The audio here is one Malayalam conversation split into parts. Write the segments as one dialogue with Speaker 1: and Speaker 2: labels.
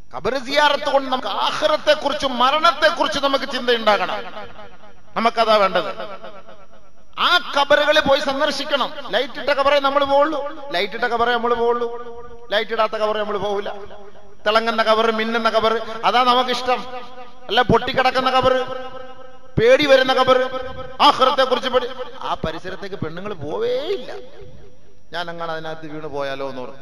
Speaker 1: കബർ സിയാറത്ത് കൊണ്ട് നമുക്ക് ആഹ്റത്തെ കുറിച്ചും മരണത്തെ കുറിച്ചും നമുക്ക് ചിന്തയുണ്ടാകണം നമുക്കതാ വേണ്ടത് ആ കബറുകളിൽ പോയി സന്ദർശിക്കണം ലൈറ്റ് ഇട്ട കബറേ നമ്മൾ പോവുള്ളൂ ലൈറ്റ് ഇട്ട കബറേ നമ്മൾ പോവുള്ളൂ ലൈറ്റ് ഇടാത്ത കബറേ നമ്മൾ പോവില്ല തിളങ്ങുന്ന കബർ മിന്നുന്ന കബർ അതാ നമുക്കിഷ്ടം അല്ല പൊട്ടിക്കിടക്കുന്ന കബർ പേടി വരുന്ന കബർ ആഹ്റത്തെ കുറിച്ച് പേടി ആ പരിസരത്തേക്ക് പെണ്ണുങ്ങൾ പോവേയില്ല ഞാൻ അങ്ങനെ അതിനകത്ത് വീണ് പോയാലോ എന്ന് ഓർത്ത്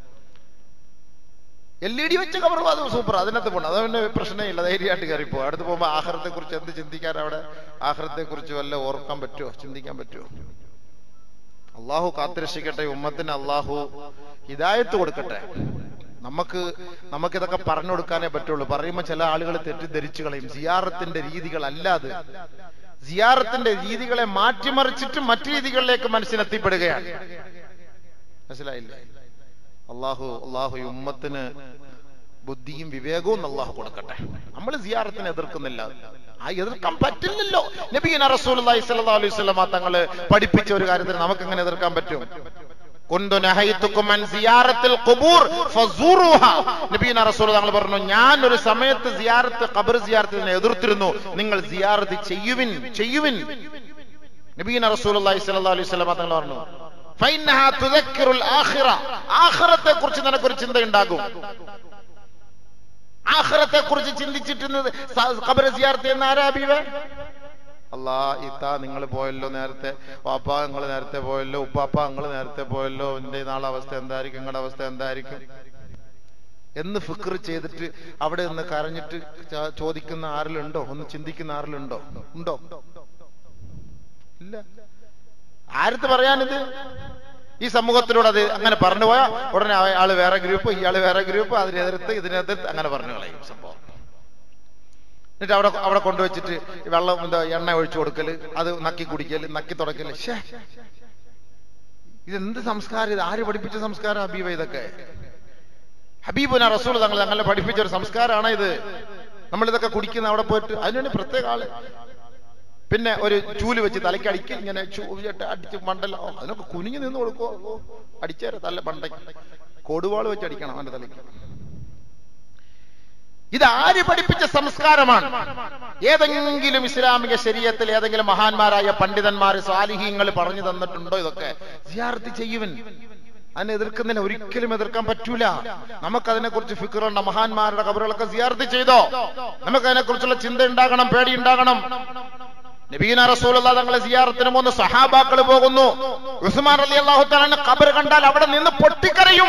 Speaker 1: എൽ ഇ ഡി വെച്ച കബർ അത് സൂപ്പർ അതിനകത്ത് പോകണം അത് പിന്നെ പ്രശ്നമില്ല ധൈര്യമായിട്ട് കയറിപ്പോ അടുത്ത് പോകുമ്പോൾ ആഹാരത്തെ കുറിച്ച് എന്ത് ചിന്തിക്കാൻ അവിടെ ആഹാരത്തെ കുറിച്ച് വല്ല ഓർക്കാൻ പറ്റുമോ ചിന്തിക്കാൻ പറ്റുമോ അള്ളാഹു കാത്തിരക്ഷിക്കട്ടെ ഉമ്മത്തിന് അള്ളാഹു ഹിദായത്ത് കൊടുക്കട്ടെ നമുക്ക് നമുക്കിതൊക്കെ പറഞ്ഞു കൊടുക്കാനേ പറ്റുള്ളൂ പറയുമ്പോൾ ചില ആളുകൾ തെറ്റിദ്ധരിച്ചു കളയും സിയാറത്തിന്റെ രീതികൾ അല്ലാതെ സിയാറത്തിന്റെ രീതികളെ മാറ്റിമറിച്ചിട്ട് മറ്റു രീതികളിലേക്ക് മനസ്സിനെത്തിപ്പെടുകയാണ് മനസ്സിലായില്ലേ അള്ളാഹു അള്ളാഹു ഈ ഉമ്മത്തിന് ബുദ്ധിയും വിവേകവും അള്ളാഹു കൊടുക്കട്ടെ നമ്മൾ സിയാറത്തിനെ എതിർക്കുന്നില്ല ആ എതിർക്കാൻ പറ്റില്ലല്ലോ നബീന റസൂലുള്ളാഹി സ്വല്ലല്ലാഹു അലൈഹി വസല്ലമ തങ്ങള് പഠിപ്പിച്ച ഒരു കാര്യത്തിന് നമുക്ക് എങ്ങനെ എതിർക്കാൻ പറ്റും കുന്തു നഹൈതുക്കും അൻ സിയാറത്തിൽ ഖുബൂർ ഫസൂറുഹ നബീന റസൂൽ തങ്ങൾ പറഞ്ഞു ഞാൻ ഒരു സമയത്ത് സിയാറത്ത് ഖബർ സിയാറത്തിനെ എതിർത്തിരുന്നു നിങ്ങൾ സിയാറത്ത് ചെയ്യുവിൻ ചെയ്യുവിൻ നബീന റസൂലുള്ളാഹി സ്വല്ലല്ലാഹു അലൈഹി വസല്ലമ തങ്ങൾ പറഞ്ഞു ഫൈനഹാ തുദക്കിറുൽ ആഖിറ ആഖിറത്തെ കുറിച്ച് നിനക്കൊരു ചിന്ത ഉണ്ടാകും ആഖിറത്തെ കുറിച്ച് ചിന്തിച്ചിട്ട് ഖബർ സിയാറത്ത് എന്ന ആരാ ഹബീബേ അല്ലാ ഇത്ത നിങ്ങൾ പോയല്ലോ നേരത്തെ വാപ്പ നിങ്ങൾ നേരത്തെ പോയല്ലോ ഉപ്പാപ്പ നിങ്ങൾ നേരത്തെ പോയല്ലോ എന്റെ നാളെ അവസ്ഥ എന്തായിരിക്കും നിങ്ങളുടെ അവസ്ഥ എന്തായിരിക്കും എന്ന് ഫിക്ർ ചെയ്തിട്ട് അവിടെ നിന്ന് കരഞ്ഞിട്ട് ച- ചോദിക്കുന്ന ആരിലുണ്ടോ ഒന്ന് ചിന്തിക്കുന്ന ആരിലുണ്ടോ ഉണ്ടോ ഇല്ല ആരത്ത് പറയാനിത് ഈ സമൂഹത്തിലൂടെ അത് അങ്ങനെ പറഞ്ഞു പോയാൽ ഉടനെ ആ- ആള് വേറെ ഗ്രൂപ്പ് ഇയാള് വേറെ ഗ്രൂപ്പ് അതിനെതിർത്ത് ഇതിനെതിർത്ത് അങ്ങനെ പറഞ്ഞു കളയും സംഭവം എന്നിട്ട് അവിടെ അവിടെ കൊണ്ടുവച്ചിട്ട് ഈ വെള്ളം എന്താ എണ്ണ ഒഴിച്ചു കൊടുക്കല് അത് നക്കി കുടിക്കല് നക്കി തുടക്കല് ശ്ശേ ഇതെന്ത് സംസ്കാരം ഇത് ആര് പഠിപ്പിച്ച സംസ്കാരം ഹബീബ ഇതൊക്കെ ഹബീബുന റസൂൽ തങ്ങൾ ഞങ്ങളെ പഠിപ്പിച്ച ഒരു സംസ്കാരമാണ് ഇത് നമ്മൾ ഇതൊക്കെ കുടിക്കുന്ന അവിടെ പോയിട്ട് അതിനുവേണ്ടി പ്രത്യേക ആള് പിന്നെ ഒരു ചൂല് വെച്ച് തലയ്ക്ക് അടിക്കൽ ഇങ്ങനെ ചൂലിട്ട് അടിച്ച് മണ്ടല്ല ഓ, അതിനൊക്കെ കുനിഞ്ഞു നിന്ന് കൊടുക്കോ ഓ, അടിച്ചേരെ തല്ല മണ്ടയ്ക്ക് കൊടുവാള് വെച്ച് അടിക്കണം അവന്റെ തലയ്ക്ക് ഇത് ആര് പഠിപ്പിച്ച സംസ്കാരമാണ് ഏതെങ്കിലും ഇസ്ലാമിക ശരീരത്തിൽ ഏതെങ്കിലും മഹാന്മാരായ പണ്ഡിതന്മാർ സ്വാലിഹീങ്ങൾ പറഞ്ഞു തന്നിട്ടുണ്ടോ ഇതൊക്കെ സിയാർത്ത് ചെയ്യുവൻ അതിനെ എതിർക്കുന്നില്ല ഒരിക്കലും എതിർക്കാൻ പറ്റൂല നമുക്കതിനെ കുറിച്ച് ഫിക്കറുണ്ട മഹാന്മാരുടെ കബറുകളൊക്കെ സിയാർത്ത് ചെയ്തോ നമുക്കതിനെ കുറിച്ചുള്ള ചിന്ത ഉണ്ടാകണം പേടി ഉണ്ടാകണം നബീന റസൂലുള്ള തങ്ങളെ സിയാറത്തിന് മൂന്ന് സഹാബാക്കൾ പോകുന്നു ഉസ്മാൻ അലി അള്ളാഹു തലാൻ ഖബർ കണ്ടാൽ അവിടെ നിന്ന് പൊട്ടിക്കരയും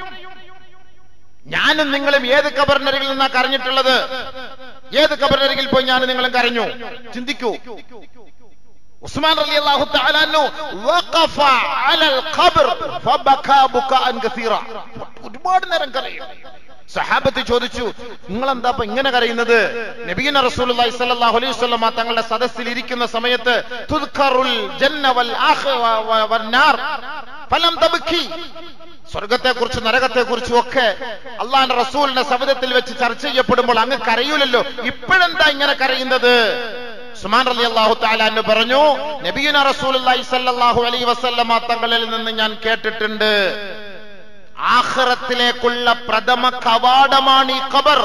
Speaker 1: ഞാനും നിങ്ങളും ഏത് കബറിനരികിൽ നിന്നാ കരഞ്ഞിട്ടുള്ളത് ഏത് കബറിനരികിൽ പോയി ഞാനും നിങ്ങളും കരഞ്ഞു ചിന്തിക്കൂ ഉസ്മാൻ റളി അള്ളാഹു തആലാനു വഖഫ അലൽ ഖബർ ഫബകാ ബുകാഅൻ കസീറ ഒരുപാട് നേരം കരയും സഹാബത്ത് ചോദിച്ചു നിങ്ങൾ എന്താ ഇപ്പൊ ഇങ്ങനെ കരയുന്നത് നബീന റസൂലുള്ളാഹി സ്വല്ലല്ലാഹു അലൈഹി വസല്ലമ തങ്ങളുടെ സദസ്സിൽ ഇരിക്കുന്ന സമയത്ത് തുദ്ഖറുൽ ജന്ന വൽ ആഖിറ വന്നാർ ഫലം തബ്കി സ്വർഗത്തെ കുറിച്ച് നരകത്തെ കുറിച്ചും ഒക്കെ അള്ളാന്റെ റസൂലിന്റെ സവിധത്തിൽ വെച്ച് ചർച്ച ചെയ്യപ്പെടുമ്പോൾ അങ്ങ് കരയൂലല്ലോ ഇപ്പോഴെന്താ ഇങ്ങനെ കരയുന്നത് സുമാൻ റലി അള്ളാഹു താലാന്ന് പറഞ്ഞു നബീന റസൂലി സല്ലാഹു അലൈ വസല്ലമ തങ്ങളിൽ നിന്ന് ഞാൻ കേട്ടിട്ടുണ്ട് ആഖിറത്തിലേക്കുള്ള പ്രഥമ കവാടമാണ് ഈ ഖബർ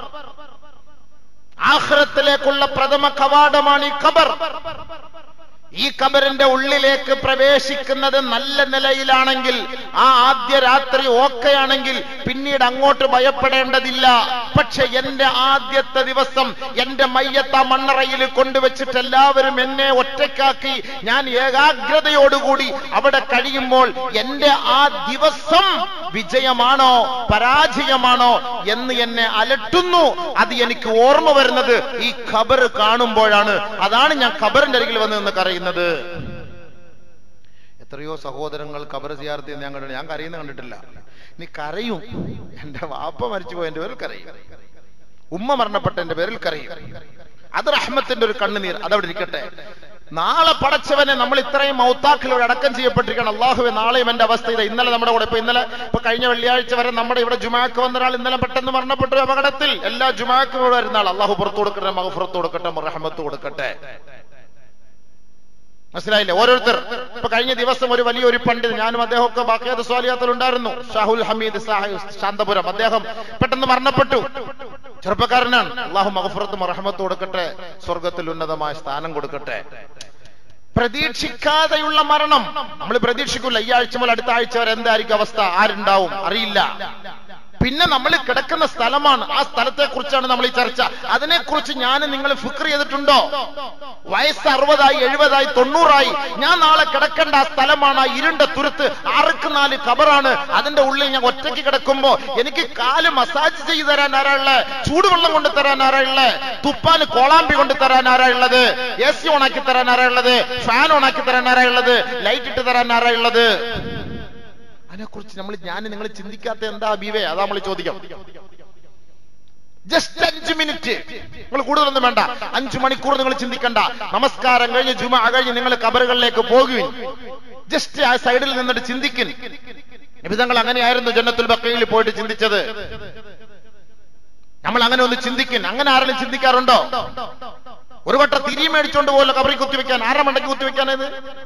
Speaker 1: ആഖിറത്തിലേക്കുള്ള പ്രഥമ കവാടമാണ് ഈ ഖബർ ഈ കബറിന്റെ ഉള്ളിലേക്ക് പ്രവേശിക്കുന്നത് നല്ല നിലയിലാണെങ്കിൽ ആ ആദ്യ രാത്രി ഓക്കെയാണെങ്കിൽ പിന്നീട് അങ്ങോട്ട് ഭയപ്പെടേണ്ടതില്ല പക്ഷെ എന്റെ ആദ്യത്തെ ദിവസം എന്റെ മയ്യത്ത മണ്ണറയിൽ കൊണ്ടുവച്ചിട്ട് എല്ലാവരും എന്നെ ഒറ്റയ്ക്കാക്കി ഞാൻ ഏകാഗ്രതയോടുകൂടി അവിടെ കഴിയുമ്പോൾ എന്റെ ആ ദിവസം വിജയമാണോ പരാജയമാണോ എന്ന് എന്നെ അലട്ടുന്നു അത് എനിക്ക് ഓർമ്മ വരുന്നത് ഈ ഖബർ കാണുമ്പോഴാണ് അതാണ് ഞാൻ ഖബറിന്റെ അരികിൽ വന്ന് നിന്ന് കരയുന്നത് എത്രയോ സഹോദരങ്ങൾ ഖബർ സിയാർത്തി ഞാൻ കണ്ടിട്ട് ഞാൻ കരയുന്ന കണ്ടിട്ടില്ല നീ കരയും എന്റെ വാപ്പ മരിച്ചു പോയതിന്റെ പേരിൽ കരയും ഉമ്മ മരണപ്പെട്ട എന്റെ പേരിൽ കരയും അത് റഹ്മത്തിന്റെ ഒരു കണ്ണുനീർ അതവിടെ ഇരിക്കട്ടെ നാളെ പടച്ചവനെ നമ്മൾ ഇത്രയും മൗത്താക്കിലൂടെ അടക്കം ചെയ്യപ്പെട്ടിരിക്കണം അള്ളാഹുവെ നാളെയും എന്റെ അവസ്ഥ ഇത് ഇന്നലെ നമ്മുടെ കൂടെ ഇപ്പൊ ഇന്നലെ ഇപ്പൊ കഴിഞ്ഞ വെള്ളിയാഴ്ച വരെ നമ്മുടെ ഇവിടെ ജുമാക്ക് വന്ന ഒരാൾ ഇന്നലെ പെട്ടെന്ന് മരണപ്പെട്ടു ഒരു അപകടത്തിൽ എല്ലാ ജുമാക്കും ഇവിടെ വരുന്ന ആൾ അള്ളാഹു പുറത്തു കൊടുക്കട്ടെ മഹഫുറത്ത് കൊടുക്കട്ടെ റഹ്മത്ത് കൊടുക്കട്ടെ മനസ്സിലായില്ലേ ഓരോരുത്തർ ഇപ്പൊ കഴിഞ്ഞ ദിവസം ഒരു വലിയ ഒരു പണ്ഡിത് ഞാനും അദ്ദേഹമൊക്കെ ബാക്കിയാത്ത സ്വാലിയാത്തിൽ ഉണ്ടായിരുന്നു ഷാഹുൽ ഹമീദ് സാഹിബ് ശാന്തപുരം അദ്ദേഹം പെട്ടെന്ന് മരണപ്പെട്ടു ചെറുപ്പക്കാരനാണ് അള്ളാഹു മഹഫറത്തും റഹമത്ത് കൊടുക്കട്ടെ സ്വർഗത്തിൽ ഉന്നതമായ സ്ഥാനം കൊടുക്കട്ടെ പ്രതീക്ഷിക്കാതെയുള്ള മരണം നമ്മൾ പ്രതീക്ഷിക്കില്ല ഈ ആഴ്ച മുതൽ അടുത്ത ആഴ്ച വരെ എന്തായിരിക്കും അവസ്ഥ ആരുണ്ടാവും അറിയില്ല പിന്നെ നമ്മൾ കിടക്കുന്ന സ്ഥലമാണ് ആ സ്ഥലത്തെ കുറിച്ചാണ് നമ്മൾ ഈ ചർച്ച അതിനെക്കുറിച്ച് ഞാൻ നിങ്ങൾ ഫിക്ർ ചെയ്തിട്ടുണ്ടോ വയസ്സ് അറുപതായി എഴുപതായി തൊണ്ണൂറായി ഞാൻ നാളെ കിടക്കേണ്ട ആ സ്ഥലമാണ് ആ ഇരുണ്ട തുരുത്ത് ആർക്ക് നാല് കബറാണ് അതിന്റെ ഉള്ളിൽ ഞാൻ ഒറ്റയ്ക്ക് കിടക്കുമ്പോ എനിക്ക് കാല് മസാജ് ചെയ്തു തരാൻ ആരാള് ചൂടുവെള്ളം കൊണ്ട് തരാൻ ആരാള് തുപ്പാന് കോളാമ്പി കൊണ്ട് തരാൻ ആരാളുള്ളത് എ സി ഓണാക്കി തരാൻ ആരാളുള്ളത് ഫാൻ ഓണാക്കി തരാൻ ആരാളുള്ളത് ലൈറ്റ് ഇട്ട് തരാൻ ആരാളുള്ളത് അതിനെക്കുറിച്ച് നമ്മൾ ഞാൻ നിങ്ങൾ ചിന്തിക്കാത്ത എന്താ അബീവേ അതാ നമ്മൾ ചോദിക്കാം ജസ്റ്റ് അഞ്ച് മിനിറ്റ് നിങ്ങൾ കൂടുതലൊന്നും വേണ്ട അഞ്ചു മണിക്കൂർ നിങ്ങൾ ചിന്തിക്കണ്ട നമസ്കാരം കഴിഞ്ഞ് ജുമ കഴിഞ്ഞ് നിങ്ങൾ കബറുകളിലേക്ക് പോകുവിൻ ജസ്റ്റ് ആ സൈഡിൽ നിന്നിട്ട് ചിന്തിക്കിൻ നിബിതങ്ങൾ അങ്ങനെയായിരുന്നു ജന്നത്തുൽ ബക്കയിൽ പോയിട്ട് ചിന്തിച്ചത് നമ്മൾ അങ്ങനെ ഒന്ന് ചിന്തിക്കിൻ അങ്ങനെ ആരെങ്കിലും ചിന്തിക്കാറുണ്ടോ ഒരു വട്ടം തിരി മേടിച്ചോണ്ട് പോലെ കബറി കുത്തിവെക്കാൻ ആരുടെ മണ്ടയ്ക്ക് കുത്തിവെക്കാനത്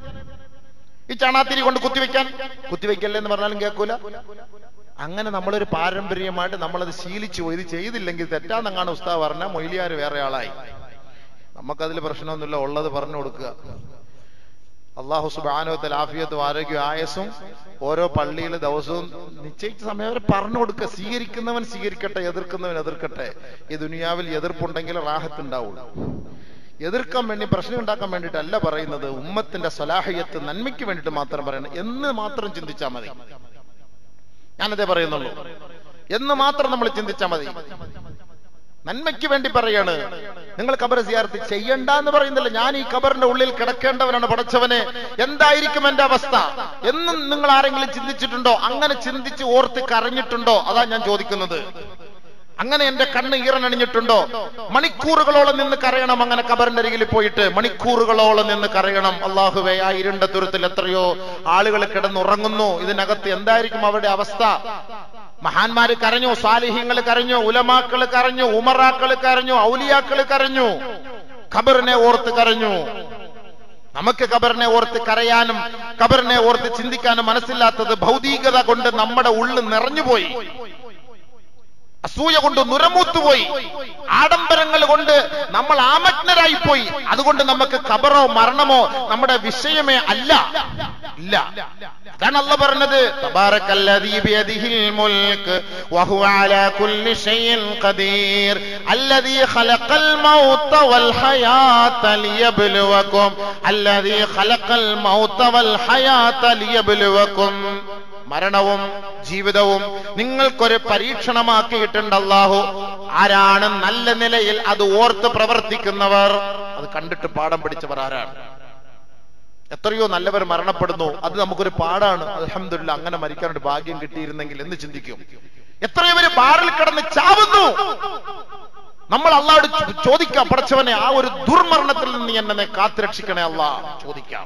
Speaker 1: ഈ ചാണാത്തിരി കൊണ്ട് കുത്തിവെക്കാൻ കുത്തിവെക്കല്ലേ എന്ന് പറഞ്ഞാലും കേൾക്കൂല അങ്ങനെ നമ്മളൊരു പാരമ്പര്യമായിട്ട് നമ്മളത് ശീലിച്ചു പോയി ഇത് ചെയ്തില്ലെങ്കിൽ തെറ്റാന്നെങ്ങാണ് ഉസ്താവ് പറഞ്ഞ മൊയ്ലിയാർ വേറെ ആളായി നമുക്കതിൽ പ്രശ്നമൊന്നുമില്ല ഉള്ളത് പറഞ്ഞു കൊടുക്കുക അള്ളാഹു സുബാനോത്തൽ ആഫിയത്തും ആരോഗ്യവും ആയസും ഓരോ പള്ളിയിൽ ദിവസവും നിശ്ചയിച്ച സമയം വരെ പറഞ്ഞു കൊടുക്കുക സ്വീകരിക്കുന്നവൻ സ്വീകരിക്കട്ടെ എതിർക്കുന്നവൻ എതിർക്കട്ടെ ഈ ദുനിയാവിൽ എതിർപ്പുണ്ടെങ്കിൽ റാഹത്ത് ഉണ്ടാവുള്ളൂ എതിർക്കാൻ വേണ്ടി പ്രശ്നം ഉണ്ടാക്കാൻ വേണ്ടിയിട്ടല്ല പറയുന്നത് ഉമ്മത്തിന്റെ സലാഹിയത്ത് നന്മയ്ക്ക് വേണ്ടിയിട്ട് മാത്രം പറയണം എന്ന് മാത്രം ചിന്തിച്ചാൽ മതി ഞാനതേ പറയുന്നുള്ളൂ എന്ന് മാത്രം നമ്മൾ ചിന്തിച്ചാൽ മതി നന്മയ്ക്ക് വേണ്ടി പറയാണ് നിങ്ങൾ കബർ സിയാർത്ത് ചെയ്യണ്ട എന്ന് പറയുന്നില്ല ഞാൻ ഈ കബറിന്റെ ഉള്ളിൽ കിടക്കേണ്ടവനാണ് പടച്ചവനെ എന്തായിരിക്കും എന്റെ അവസ്ഥ എന്നും നിങ്ങൾ ആരെങ്കിലും ചിന്തിച്ചിട്ടുണ്ടോ അങ്ങനെ ചിന്തിച്ച് ഓർത്ത് കരഞ്ഞിട്ടുണ്ടോ അതാ ഞാൻ ചോദിക്കുന്നത് അങ്ങനെ എന്റെ കണ്ണ് ഈറനണിഞ്ഞിട്ടുണ്ടോ മണിക്കൂറുകളോളം നിന്ന് കരയണം അങ്ങനെ കബറിന്റെ അരികിൽ പോയിട്ട് മണിക്കൂറുകളോളം നിന്ന് കരയണം അള്ളാഹുവേ ആ ഇരുണ്ട തുരത്തിൽ എത്രയോ ആളുകൾ കിടന്നുറങ്ങുന്നു ഇതിനകത്ത് എന്തായിരിക്കും അവരുടെ അവസ്ഥ മഹാന്മാര് കരഞ്ഞു സാലിഹ്യങ്ങൾ കരഞ്ഞു ഉലമാക്കൾ കരഞ്ഞു ഉമറാക്കൾ കരഞ്ഞു ഔലിയാക്കൾ കരഞ്ഞു ഖബറിനെ ഓർത്ത് കരഞ്ഞു നമുക്ക് കബറിനെ ഓർത്ത് കരയാനും കബറിനെ ഓർത്ത് ചിന്തിക്കാനും മനസ്സില്ലാത്തത് ഭൗതികത കൊണ്ട് നമ്മുടെ ഉള്ളു നിറഞ്ഞുപോയി അസൂയ കൊണ്ട് നുരമൂത്തുപോയി ആഡംബരങ്ങൾ കൊണ്ട് നമ്മൾ ആമഗ്നരായി പോയി അതുകൊണ്ട് നമുക്ക് കബറോ മരണമോ നമ്മുടെ വിഷയമേ അല്ല ഇല്ല അതാണ് അല്ല പറഞ്ഞത് തബാറക്കല്ലദീ ബിയദിഹിൽ മുൽക്ക് വഹുവ അലാ കുല്ലി ഷൈഇൻ ഖദീർ അല്ലദീ ഖലഖൽ മൗത വൽ ഹയാത ലിയബ്ലുവകും അല്ലദീ ഖലഖൽ മൗത വൽ ഹയാത ലിയബ്ലുവകും മരണവും ജീവിതവും നിങ്ങൾക്കൊരു പരീക്ഷണമാക്കിയിട്ടുണ്ട് അല്ലാഹു ആരാണ് നല്ല നിലയിൽ അത് ഓർത്ത് പ്രവർത്തിക്കുന്നവർ അത് കണ്ടിട്ട് പാഠം പഠിച്ചവർ ആരാണ് എത്രയോ നല്ലവർ മരണപ്പെടുന്നു അത് നമുക്കൊരു പാടാണ് അലഹമില്ല അങ്ങനെ മരിക്കാനൊരു ഭാഗ്യം കിട്ടിയിരുന്നെങ്കിൽ എന്ന് ചിന്തിക്കും എത്രയോ പേര് ബാറിൽ കിടന്ന് ചാവുന്നു നമ്മൾ അള്ളാഹോട് ചോദിക്കാം പടച്ചവനെ ആ ഒരു ദുർമരണത്തിൽ നിന്ന് എന്നെ കാത്തുരക്ഷിക്കണേ അല്ലാ ചോദിക്കാം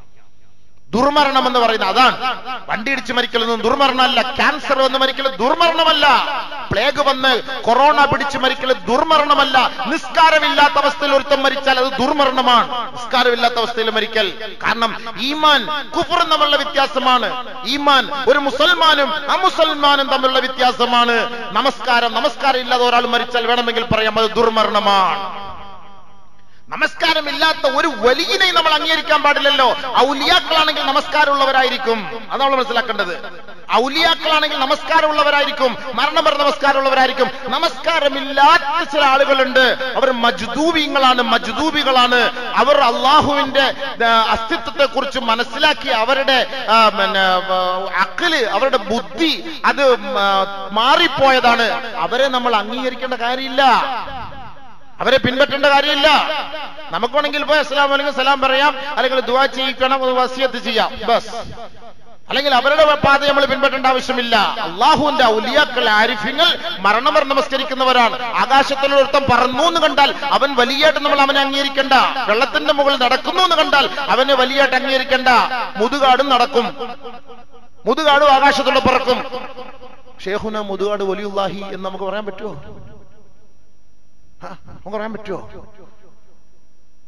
Speaker 1: ദുർമരണം എന്ന് പറയുന്നത് അതാണ് വണ്ടി ഇടിച്ച് മരിക്കലൊന്നും ദുർമരണമല്ല ക്യാൻസർ വന്ന് മരിക്കൽ ദുർമരണമല്ല പ്ലേഗ് വന്ന് കൊറോണ പിടിച്ച് മരിക്കൽ ദുർമരണമല്ല നിസ്കാരമില്ലാത്ത അവസ്ഥയിൽ ഒരുത്തം മരിച്ചാൽ അത് ദുർമരണമാണ് നിസ്കാരമില്ലാത്ത അവസ്ഥയിൽ മരിക്കൽ കാരണം ഈമാൻ കുഫർ തമ്മിലുള്ള വ്യത്യാസമാണ് ഈമാൻ ഒരു മുസൽമാനും അമുസൽമാനും തമ്മിലുള്ള വ്യത്യാസമാണ് നമസ്കാരം നമസ്കാരം ഇല്ലാതെ ഒരാൾ മരിച്ചാൽ വേണമെങ്കിൽ പറയാം അത് ദുർമരണമാണ് നമസ്കാരമില്ലാത്ത ഒരു വലിയനെ നമ്മൾ അംഗീകരിക്കാൻ പാടില്ലല്ലോ ഔലിയാക്കളാണെങ്കിൽ നമസ്കാരമുള്ളവരായിരിക്കും അത് നമ്മൾ മനസ്സിലാക്കേണ്ടത് ഔലിയാക്കളാണെങ്കിൽ നമസ്കാരമുള്ളവരായിരിക്കും മരണം വരെ നമസ്കാരമുള്ളവരായിരിക്കും നമസ്കാരമില്ലാത്ത ചില ആളുകളുണ്ട് അവർ മജ്ദൂബിങ്ങളാണ് മജ്ദൂബികളാണ് അവർ അള്ളാഹുവിന്റെ അസ്തിത്വത്തെ കുറിച്ച് മനസ്സിലാക്കി അവരുടെ ആ, പിന്നെ ആ, അക്കല് അവരുടെ ബുദ്ധി അത് ആ, മാറിപ്പോയതാണ് അവരെ നമ്മൾ അംഗീകരിക്കേണ്ട കാര്യമില്ല അവരെ പിൻപറ്റേണ്ട കാര്യമില്ല നമുക്ക് വേണമെങ്കിൽ പോയി അസ്സലാം അല്ലെങ്കിൽ സലാം പറയാം അല്ലെങ്കിൽ ദുവാ ചെയ്യിക്കണം വസിയത്ത് ചെയ്യാം ബസ് അല്ലെങ്കിൽ അവരുടെ പാത നമ്മൾ പിൻപറ്റേണ്ട ആവശ്യമില്ല അള്ളാഹുവിന്റെ ഔലിയാക്കൾ ആരിഫ്യങ്ങൾ മരണവർ നമസ്കരിക്കുന്നവരാണ് ആകാശത്തിൽ ഒരുത്തം പറന്നു എന്ന് കണ്ടാൽ അവൻ വലിയായിട്ട് നമ്മൾ അവനെ അംഗീകരിക്കണ്ട വെള്ളത്തിന്റെ മുകളിൽ നടക്കുന്നു എന്ന് കണ്ടാൽ അവനെ വലിയായിട്ട് അംഗീകരിക്കണ്ട മുതുകാടും നടക്കും മുതുകാടും ആകാശത്തോടെ പറക്കും ഷേഖുന മുതുകാട് വലിയുല്ലാഹി എന്ന് നമുക്ക് പറയാൻ പറ്റുമോ ആ, നമുക്ക് പറയാൻ പറ്റുമോ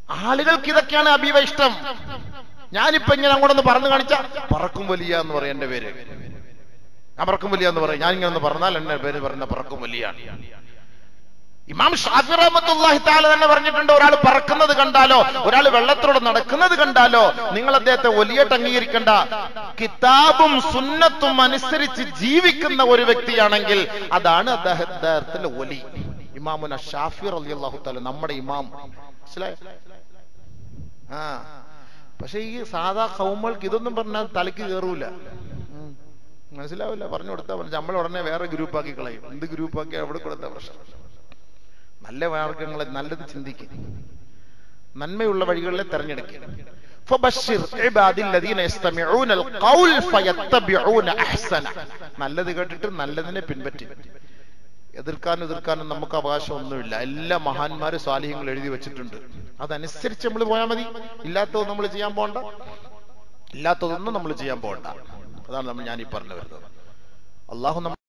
Speaker 1: ആളുകൾക്ക് ഇതൊക്കെയാണ് അബീവ ഇഷ്ടം ഞാനിപ്പോ ഇങ്ങനെ അങ്ങോട്ടൊന്ന് പറഞ്ഞു കാണിച്ച പറക്കും വലിയ എന്ന് പറയും എന്റെ പേര് ഞാൻ പറക്കും വലിയ എന്ന് പറയും ഞാൻ ഇങ്ങനെ ഒന്ന് പറഞ്ഞാൽ എന്റെ പേര് പറയുന്ന പറക്കും വലിയ ഇമാം ഷാഫി റഹ്മത്തുള്ളാഹി തആല തന്നെ പറഞ്ഞിട്ടുണ്ട് ഒരാൾ പറക്കുന്നത് കണ്ടാലോ ഒരാൾ വെള്ളത്തിലൂടെ നടക്കുന്നത് കണ്ടാലോ നിങ്ങൾ അദ്ദേഹത്തെ വലിയായിട്ട് അംഗീകരിക്കണ്ട കിതാബും സുന്നത്തും അനുസരിച്ച് ജീവിക്കുന്ന ഒരു വ്യക്തിയാണെങ്കിൽ അതാണ് അദ്ദേഹ- അദ്ദേഹത്തിന്റെ ഒലി ഇമാമുന ഷാഫി റളിയല്ലാഹു തആല നമ്മുടെ ഇമാം മനസ്സിലായോ ആ പക്ഷെ ഈ സാധാ കൗമൾക്ക് ഇതൊന്നും പറഞ്ഞാൽ തലക്ക് കയറൂല ഉം. മനസ്സിലാവില്ല പറഞ്ഞു കൊടുത്താൽ മതി നമ്മൾ ഉടനെ വേറെ ഗ്രൂപ്പാക്കി കളയും എന്ത് ഗ്രൂപ്പാക്കി അവിടെ കൊടുത്ത പ്രശ്നം നല്ല മാർഗങ്ങളെ നല്ലത് ചിന്തിക്കും നന്മയുള്ള വഴികളിലെ തെരഞ്ഞെടുക്കുക فبشر عبادي الذين يستمعون القول فيتبعون احسنه നല്ലത് കേട്ടിട്ട് നല്ലതിനെ പിൻപറ്റി എതിർക്കാനും എതിർക്കാനും നമുക്ക് അവകാശം ഒന്നുമില്ല എല്ലാ മഹാന്മാരും സ്വാലിഹ്യങ്ങൾ എഴുതി വെച്ചിട്ടുണ്ട് അതനുസരിച്ച് നമ്മൾ പോയാൽ മതി ഇല്ലാത്തത് നമ്മൾ ചെയ്യാൻ പോകണ്ട ഇല്ലാത്തതൊന്നും നമ്മൾ ചെയ്യാൻ പോകണ്ട അതാണ് നമ്മൾ ഞാൻ ഈ പറഞ്ഞു വരുന്നത് അള്ളാഹു നമ്മൾ